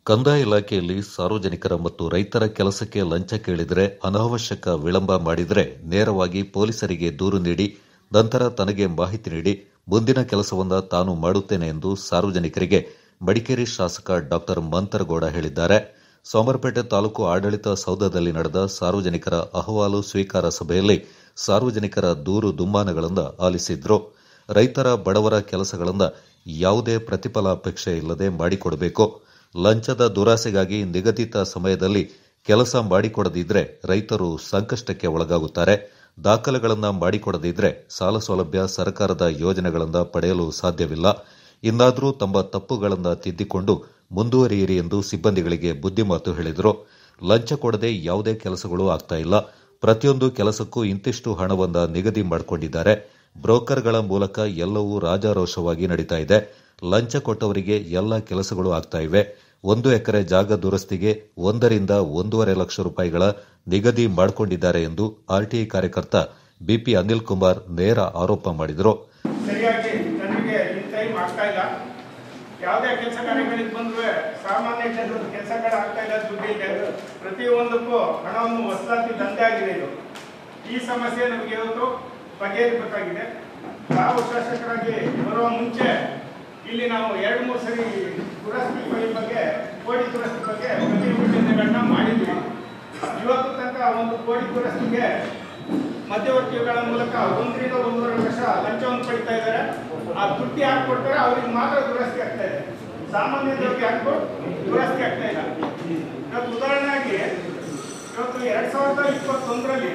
ಕಂದಾಯ ಇಲಾಖೆಯಲ್ಲಿ ಸಾರ್ವಜನಿಕರ ಮತ್ತು ರೈತರ ಕೆಲಸಕ್ಕೆ ಲಂಚ ಕೇಳಿದರೆ ಅನಾವಶ್ಯಕ ವಿಳಂಬ ಮಾಡಿದರೆ ನೇರವಾಗಿ ಪೊಲೀಸರಿಗೆ ದೂರು ನೀಡಿ ನಂತರ ತನಗೆ ಮಾಹಿತಿ ನೀಡಿ ಮುಂದಿನ ಕೆಲಸವನ್ನ ತಾನು ಮಾಡುತ್ತೇನೆ ಎಂದು ಸಾರ್ವಜನಿಕರಿಗೆ ಮಡಿಕೇರಿ ಶಾಸಕ ಡಾ ಮಂತರಗೌಡ ಹೇಳಿದ್ದಾರೆ ಸೋಮರಪೇಟೆ ತಾಲೂಕು ಆಡಳಿತ ಸೌಧದಲ್ಲಿ ನಡೆದ ಸಾರ್ವಜನಿಕರ ಅಹವಾಲು ಸ್ವೀಕಾರ ಸಭೆಯಲ್ಲಿ ಸಾರ್ವಜನಿಕರ ದೂರು ದುಮ್ಮಾನಗಳನ್ನು ಆಲಿಸಿದ್ರು ರೈತರ ಬಡವರ ಕೆಲಸಗಳನ್ನು ಯಾವುದೇ ಪ್ರತಿಫಲಾಪೇಕ್ಷೆ ಇಲ್ಲದೆ ಮಾಡಿಕೊಡಬೇಕು ಲಂಚದ ದುರಾಸೆಗಾಗಿ ನಿಗದಿತ ಸಮಯದಲ್ಲಿ ಕೆಲಸ ಮಾಡಿಕೊಡದಿದ್ರೆ ರೈತರು ಸಂಕಷ್ಟಕ್ಕೆ ಒಳಗಾಗುತ್ತಾರೆ ದಾಖಲೆಗಳನ್ನು ಮಾಡಿಕೊಡದಿದ್ರೆ ಸಾಲ ಸೌಲಭ್ಯ ಸರ್ಕಾರದ ಯೋಜನೆಗಳಿಂದ ಪಡೆಯಲು ಸಾಧ್ಯವಿಲ್ಲ ಇನ್ನಾದರೂ ತಮ್ಮ ತಪ್ಪುಗಳನ್ನು ತಿದ್ದಿಕೊಂಡು ಮುಂದುವರಿಯಿರಿ ಎಂದು ಸಿಬ್ಬಂದಿಗಳಿಗೆ ಬುದ್ದಿಮಾತು ಹೇಳಿದರು ಲಂಚ ಕೊಡದೆ ಯಾವುದೇ ಕೆಲಸಗಳು ಆಗ್ತಾ ಇಲ್ಲ ಪ್ರತಿಯೊಂದು ಕೆಲಸಕ್ಕೂ ಇಂತಿಷ್ಟು ಹಣವನ್ನ ನಿಗದಿ ಮಾಡಿಕೊಂಡಿದ್ದಾರೆ ಬ್ರೋಕರ್ಗಳ ಮೂಲಕ ಎಲ್ಲವೂ ರಾಜಾರೋಷವಾಗಿ ನಡೀತಾ ಇದೆ ಲಂಚ ಕೊಟ್ಟವರಿಗೆ ಎಲ್ಲ ಕೆಲಸಗಳು ಆಗ್ತಾ ಇವೆ ಒಂದು ಎಕರೆ ಜಾಗ ದುರಸ್ತಿಗೆ ಒಂದರಿಂದ ಒಂದೂವರೆ ಲಕ್ಷ ರೂಪಾಯಿಗಳ ನಿಗದಿ ಮಾಡಿಕೊಂಡಿದ್ದಾರೆ ಎಂದು ಆರ್ಟಿಐ ಕಾರ್ಯಕರ್ತ ಬಿಪಿ ಅನಿಲ್ ಕುಮಾರ್ ನೇರ ಆರೋಪ ಮಾಡಿದರು ಸರಿಯಾಗಿ ಜನರಿಗೆ ಇನ್ ಟೈಮ್ ಆಗ್ತಾ ಇಲ್ಲ ಯಾವುದೇ ಕೆಲಸ ಕಾರ್ಯಗಳಿಗೆ ಬಂದ್ರೆ ಸಾಮಾನ್ಯ ಜನರು ಕೆಲಸಗಳು ಆಗ್ತಾ ಇಲ್ಲ ದುಡ್ಡಿದೆ ಪ್ರತಿಯೊಂದಕ್ಕೂ ಹಣವನ್ನು ಹೊಸಲಾತಿ ದಂಧೆ ಆಗಿದೆ ಇದು ಈ ಸಮಸ್ಯೆ ನಮಗೆ ಇವತ್ತು ಬಗೆಹರಿಬೇಕಾಗಿದೆ ನಾವು ಶಾಸಕರಾಗಿ ಬರುವ ಮುಂಚೆ ಇಲ್ಲಿ ನಾವು ಎರಡು ಮೂರು ಸರಿ ದುರಸ್ತಿ ಫೈಲ್ ಬಗ್ಗೆ ಕೋಡಿ ದುರಸ್ತಿ ಬಗ್ಗೆ ಪ್ರತಿಭಟನೆಗಳನ್ನ ಮಾಡಿದ್ವಿ ಇವತ್ತು ತನಕ ಒಂದು ಕೋಡಿ ದುರಸ್ತಿಗೆ ಮಧ್ಯವರ್ತಿಗಳ ಮೂಲಕ ಒಂದರಿಂದ ಒಂದೂವರೆ ಲಕ್ಷ ಲಂಚವನ್ನು ಪಡಿತಾ ಇದ್ದಾರೆ ಆ ದುಡ್ಡು ಯಾರು ಕೊಡ್ತಾರೆ ಅವ್ರಿಗೆ ಮಾತ್ರ ದುರಸ್ತಿ ಆಗ್ತಾ ಇದೆ ಸಾಮಾನ್ಯದವ್ರಿಗೆ ಯಾಕೋ ದುರಸ್ತಿ ಆಗ್ತಾ ಇಲ್ಲ ಇವತ್ತು ಉದಾಹರಣೆಯಾಗಿ ಇವತ್ತು ಎರಡ್ ಸಾವಿರದ ಇಪ್ಪತ್ತೊಂದರಲ್ಲಿ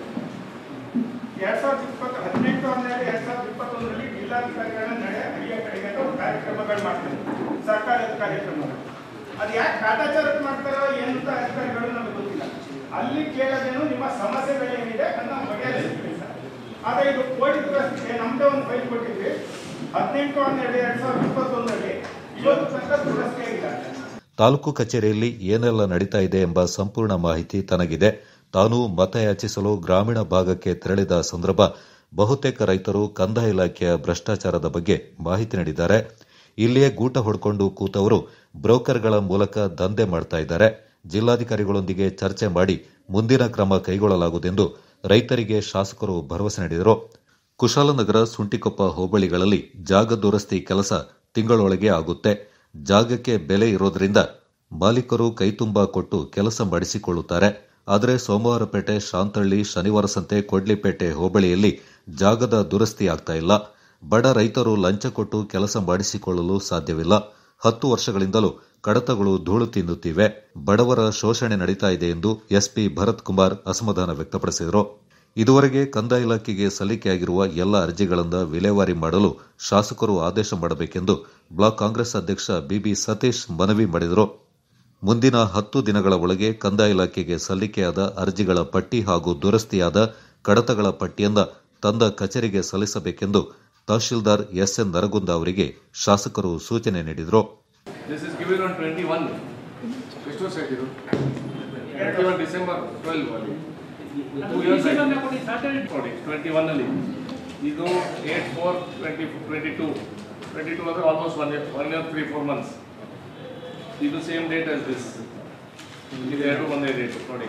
ಎರಡ್ ಸಾವಿರದ ಇಪ್ಪತ್ತು ಹದಿನೆಂಟು ಹನ್ನೆರಡು ಎರಡ್ ಸಾವಿರದ ಇಪ್ಪತ್ತೊಂದರಲ್ಲಿ ಜಿಲ್ಲಾಧಿಕಾರಿಗಳನ್ನ ನಡೆ ಹರಿಯ ಕಡೆಗೆ ಅಂತ ಒಂದು ಕಾರ್ಯಕ್ರಮಗಳು ಮಾಡ್ತಾರೆ ಸರ್ಕಾರದ ಕಾರ್ಯಕ್ರಮಗಳು ಅದು ಯಾಕೆ ಕಾಟಾಚಾರಕ್ಕೆ ಮಾಡ್ತಾರೋ ಏನು ಅಂತ ಅಧಿಕಾರಿಗಳು ನಮಗೆ ಗೊತ್ತಿಲ್ಲ ಅಲ್ಲಿ ಕೇಳೋದೇನು ನಿಮ್ಮ ಸಮಸ್ಯೆಗಳೇನಿದೆ ಅದನ್ನ ಬಗೆಹರಿಸ್ತೀವಿ ಸರ್ ಆದ್ರೆ ಇದು ಕೋಟಿ ದುರಸ್ತಿಗೆ ನಮ್ದೇ ಒಂದು ಫೈಲ್ ಕೊಟ್ಟಿದ್ವಿ ಹದಿನೆಂಟು ಹನ್ನೆರಡು ಎರಡ್ ಸಾವಿರದ ಇಪ್ಪತ್ತೊಂದರಲ್ಲಿ ಇವತ್ತು ತನಕ ದುರಸ್ತಿ ಆಗಿಲ್ಲ ತಾಲೂಕು ಕಚೇರಿಯಲ್ಲಿ ಏನೆಲ್ಲ ನಡೀತಾ ಇದೆ ಎಂಬ ಸಂಪೂರ್ಣ ಮಾಹಿತಿ ತನಗಿದೆ ತಾನು ಮತಯಾಚಿಸಲು ಗ್ರಾಮೀಣ ಭಾಗಕ್ಕೆ ತೆರಳಿದ ಸಂದರ್ಭ ಬಹುತೇಕ ರೈತರು ಕಂದಾಯ ಇಲಾಖೆಯ ಭ್ರಷ್ಟಾಚಾರದ ಬಗ್ಗೆ ಮಾಹಿತಿ ನೀಡಿದ್ದಾರೆ ಇಲ್ಲಿಯೇ ಗೂಟ ಹೊಡ್ಕೊಂಡು ಕೂತವರು ಬ್ರೋಕರ್ಗಳ ಮೂಲಕ ದಂಧೆ ಮಾಡ್ತಾ ಇದ್ದಾರೆ ಜಿಲ್ಲಾಧಿಕಾರಿಗಳೊಂದಿಗೆ ಚರ್ಚೆ ಮಾಡಿ ಮುಂದಿನ ಕ್ರಮ ಕೈಗೊಳ್ಳಲಾಗುವುದೆಂದು ರೈತರಿಗೆ ಶಾಸಕರು ಭರವಸೆ ನೀಡಿದರು ಕುಶಾಲನಗರ ಸುಂಟಿಕೊಪ್ಪ ಹೋಬಳಿಗಳಲ್ಲಿ ಜಾಗ ದುರಸ್ತಿ ಕೆಲಸ ತಿಂಗಳೊಳಗೆ ಆಗುತ್ತೆ ಜಾಗಕ್ಕೆ ಬೆಲೆ ಇರೋದ್ರಿಂದ ಮಾಲೀಕರು ಕೈತುಂಬ ಕೊಟ್ಟು ಕೆಲಸ ಮಾಡಿಸಿಕೊಳ್ಳುತ್ತಾರೆ ಆದರೆ ಸೋಮವಾರಪೇಟೆ ಶಾಂತಳ್ಳಿ ಶನಿವಾರ ಸಂತೆ ಕೊಡ್ಲಿಪೇಟೆ ಹೋಬಳಿಯಲ್ಲಿ ಜಾಗದ ದುರಸ್ತಿ ಆಗ್ತಾ ಇಲ್ಲ ಬಡ ರೈತರು ಲಂಚ ಕೊಟ್ಟು ಕೆಲಸ ಮಾಡಿಸಿಕೊಳ್ಳಲು ಸಾಧ್ಯವಿಲ್ಲ ಹತ್ತು ವರ್ಷಗಳಿಂದಲೂ ಕಡತಗಳು ಧೂಳು ತಿನ್ನುತ್ತಿವೆ ಬಡವರ ಶೋಷಣೆ ನಡೀತಾ ಇದೆ ಎಂದು ಎಸ್ಪಿ ಭರತ್ ಕುಮಾರ್ ಅಸಮಾಧಾನ ವ್ಯಕ್ತಪಡಿಸಿದರು ಇದುವರೆಗೆ ಕಂದಾಯ ಇಲಾಖೆಗೆ ಸಲ್ಲಿಕೆಯಾಗಿರುವ ಎಲ್ಲ ಅರ್ಜಿಗಳನ್ನು ವಿಲೇವಾರಿ ಮಾಡಲು ಶಾಸಕರು ಆದೇಶ ಮಾಡಬೇಕೆಂದು ಬ್ಲಾಕ್ ಕಾಂಗ್ರೆಸ್ ಅಧ್ಯಕ್ಷ ಬಿಬಿ ಸತೀಶ್ ಮನವಿ ಮಾಡಿದರು ಮುಂದಿನ ಹತ್ತು ದಿನಗಳ ಒಳಗೆ ಕಂದಾಯ ಇಲಾಖೆಗೆ ಸಲ್ಲಿಕೆಯಾದ ಅರ್ಜಿಗಳ ಪಟ್ಟಿ ಹಾಗೂ ದುರಸ್ತಿಯಾದ ಕಡತಗಳ ಪಟ್ಟಿಯನ್ನ ತಂದ ಕಚೇರಿಗೆ ಸಲ್ಲಿಸಬೇಕೆಂದು ತಹಶೀಲ್ದಾರ್ ಎಸ್ಎನ್ ನರಗುಂದ ಅವರಿಗೆ ಶಾಸಕರು ಸೂಚನೆ ನೀಡಿದರು This is given on 21. ಎಷ್ಟು ವರ್ಷ ಆಯ್ತು ಇದು 21 ಡಿಸೆಂಬರ್ 12 ಅಲ್ಲಿ ಟೂ ಇಯರ್ಸ್ ನೋಡಿ 21 ಅಲ್ಲಿ ಇದು 8 4 20 22 22 ಅಂದ್ರೆ almost one year one year three four months ಇದು ಸೇಮ್ ಡೇಟ್ ಆಸ್ ದಿಸ್ ಇದು ಎರಡು ಒಂದೇ ಡೇಟ್ ನೋಡಿ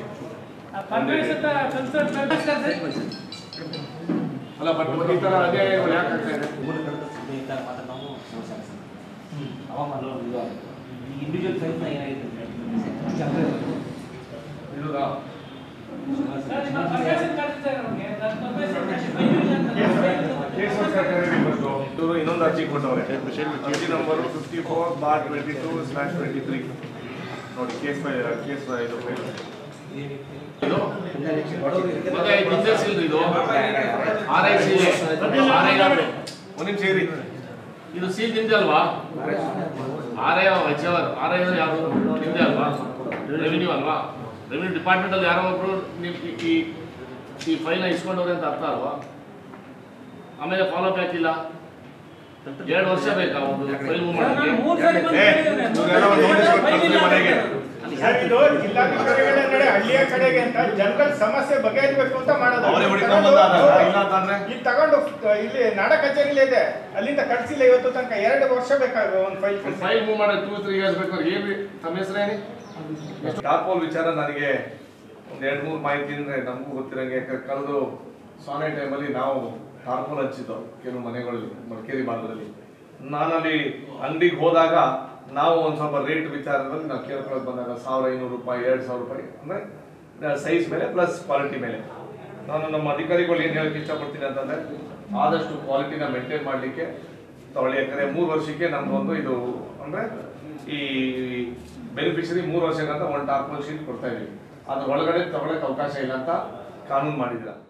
ಅಲ್ಲ ಬಟ್ ಈ ಥರ ಅನ್ಯಾಯಗಳು ಯಾಕೆ ಆಗ್ತಾ ಇದೆ ಇಂಡಿವಿಜುವಲ್ ಸೈಜ್ನ ಏನಾಗಿದೆ ಇದುದಾ ಇವರು ಇನ್ನೊಂದು ಅರ್ಜಿ ಕೊಟ್ಟವ್ರೆ ಅರ್ಜಿ number fifty four bar twenty two slash twenty three ನೋಡಿ ಕೇಸ್ ಫೈ ಕೇಸ್ ಇದು ಫೈಲ್ ಇದು ಮತ್ತೆ ಬಿಸ್ನೆಸ್ ಇಲ್ರಿ ಇದು R I C R I ಒಂದು ನಿಮಿಷ ಇರಿ ಇದು ಸೀಲ್ ನಿಮ್ದೆ ಅಲ್ವಾ R I H R R I ಯಾರು ನಿಮ್ದೆ ಅಲ್ವಾ ರೆವಿನ್ಯೂ ಅಲ್ವಾ ರೆವಿನ್ಯೂ ಡಿಪಾರ್ಟ್ಮೆಂಟ್ ಅಲ್ಲಿ ಯಾರೋ ಒಬ್ರು ನಿಮ್ ಈ- ಈ ಈ ಫೈಲ್ನ ಇಸ್ಕೊಂಡವ್ರೆ ಅಂತ ಅರ್ಥ ಅಲ್ವಾ ಆಮೇಲೆ ಫಾಲೋ ಬ್ಯಾಕ್ ಇಲ್ಲ ಎರಡು ವರ್ಷ ಬೇಕಾ ಒಂದು ಫೈಲ್ ಮೂವ್ ಮಾಡೋಕ್ಕೆ ಸರ್, ಇದು ಜಿಲ್ಲಾಧಿಕಾರಿಗಳ ನಡೆ ಹಳ್ಳಿಯ ಕಡೆಗೆ ಅಂತ ಜನಗಳ ಸಮಸ್ಯೆ ಬಗೆಹರಿಬೇಕು ಅಂತ ಮಾಡೋದು ಅವರೇ ಇಲ್ಲಿ ಹುಡುಕೊಂಡ್ ತಗೊಂಡು- ಬಂದ ಇಲ್ಲ ಅಂತಂದ್ರೆ ಇಲ್ಲಿ ತಗೊಂಡು ಇಲ್ಲಿ ನಾಡ ಕಚೇರಿಲೇ ಇದೆ ಅಲ್ಲಿಂದ ಕಟ್ಸಿಲ್ಲ ಇವತ್ತು ತನಕ ಎರಡು ವರ್ಷ ಬೇಕಾಗ ಒಂದು ಫೈಲ್ ಫೈಲ್ ಮೂವ್ ಮಾಡಿ ಟೂ ತ್ರೀ ಇಯರ್ಸ್ ಬೇಕು ಅವ್ರಿಗೆ ಏನು ತಮ್ಮ ಹೆಸರೇನಿ ಟಾರ್ಪೋಲ್ ವಿಚಾರ ನನಗೆ ಒಂದು ಎರಡು ಮೂರು ಮಾಹಿತಿ ಅಂದರೆ ನಮಗೂ ಗೊತ್ತಿರಂಗೆ ಯಾಕಂದ್ರೆ ಕಳೆದು ಸಾನೆ ಟೈಮಲ್ಲಿ ನಾವು ಟಾರ್ಪೋಲ್ ಹಂಚಿದ್ದು ಕೆಲವು ಮನೆಗಳಲ್ಲಿ ಮಡಿಕೇರಿ ಭಾಗದಲ್ಲಿ ನಾನಲ್ಲಿ ಅಂಗಡಿಗೆ ಹೋದಾಗ ನಾವು ಒಂದು ಸ್ವಲ್ಪ ರೇಟ್ ವಿಚಾರದಲ್ಲಿ ನಾವು ಕೇಳ್ಕೊಳ್ಳೋಕೆ ಬಂದಾಗ ಸಾವಿರ ಐನೂರು ರೂಪಾಯಿ ಎರಡು ಸಾವಿರ ರೂಪಾಯಿ ಅಂದರೆ ಸೈಜ್ ಮೇಲೆ ಪ್ಲಸ್ ಕ್ವಾಲಿಟಿ ಮೇಲೆ ನಾನು ನಮ್ಮ ಅಧಿಕಾರಿಗಳು ಏನು ಹೇಳಕ್ಕೆ ಇಷ್ಟಪಡ್ತೀನಿ ಅಂತಂದರೆ ಆದಷ್ಟು ಕ್ವಾಲಿಟಿನ ಮೇಂಟೈನ್ ಮಾಡಲಿಕ್ಕೆ ತಗೊಳ್ಳಿ ಯಾಕಂದರೆ ಮೂರು ವರ್ಷಕ್ಕೆ ನಮ್ದೊಂದು ಇದು ಅಂದರೆ ಈ ಬೆನಿಫಿಷರಿ ಮೂರು ವರ್ಷಕ್ಕಂತ ಒಂದು ಟಾರ್ಪಲ್ ಶೀಟ್ ಕೊಡ್ತಾ ಇದೀವಿ ಅದ್ರ ಒಳಗಡೆ ತಗೊಳಕ್ಕೆ ಅವಕಾಶ ಇಲ್ಲ ಅಂತ ಕಾನೂನು ಮಾಡಿದ್ದೀರ